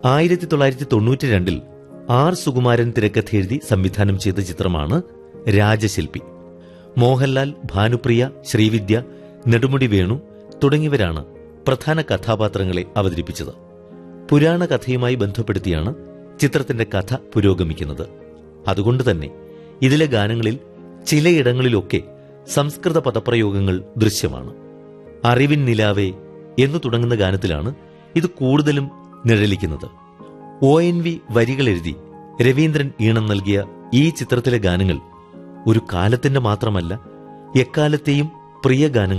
ആയിരത്തി തൊള്ളായിരത്തി തൊണ്ണൂറ്റി രണ്ടിൽ ആർ സുകുമാരൻ തിരക്കഥെഴുതി സംവിധാനം ചെയ്ത ചിത്രമാണ് രാജശില്പി മോഹൻലാൽ ഭാനുപ്രിയ ശ്രീവിദ്യ നെടുമുടി വേണു തുടങ്ങിയവരാണ് പ്രധാന കഥാപാത്രങ്ങളെ അവതരിപ്പിച്ചത് പുരാണ കഥയുമായി ബന്ധപ്പെടുത്തിയാണ് ചിത്രത്തിന്റെ കഥ പുരോഗമിക്കുന്നത് അതുകൊണ്ട് തന്നെ ഇതിലെ ഗാനങ്ങളിൽ ചിലയിടങ്ങളിലൊക്കെ സംസ്കൃത പദപ്രയോഗങ്ങൾ ദൃശ്യമാണ് അറിവിൻ നിലാവേ എന്നു തുടങ്ങുന്ന ഗാനത്തിലാണ് ഇത് കൂടുതലും നിഴലിക്കുന്നത് ഒ എൻ വി വരികൾ എഴുതി രവീന്ദ്രൻ ഈണം നൽകിയ ഈ ചിത്രത്തിലെ ഗാനങ്ങൾ ഒരു കാലത്തിന്റെ മാത്രമല്ല എക്കാലത്തെയും പ്രിയ ഗാനങ്ങൾ